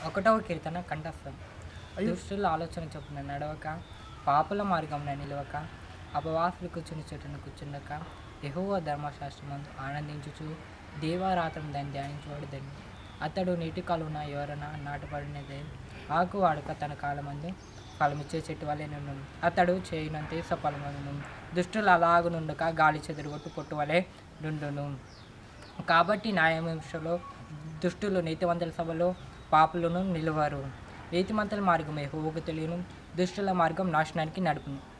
ఒకటవ కీర్తన కంఠస్థం దుష్టుల ఆలోచన చొప్పున నడవక పాపుల మార్గంన నిలవక అపవాసులు కూర్చుని చెట్టును కూర్చుండక యెహోవా ధర్మశాస్త్రమందు ఆనందించుచు దేవారాత్రం దాన్ని ధ్యానించబడదని అతడు నీటి కాలువన ఎవరన నాటపడినదే ఆకు వాడక తన కాలమందు ఫలమిచ్చే చెట్టు వలె నుండు అతడు చేయనంతే సఫలమను దుష్టులు అలాగునుండక గాలి చెదరగొట్టు పొట్టు వలె నుండును కాబట్టి న్యాయవింశలో దుష్టులు నీతివంతుల సభలో పాపులను నిలువరు నీతిమంతుల మార్గం యెహోవాకు తెలియను దుష్టుల మార్గం నాశనానికి నడుపును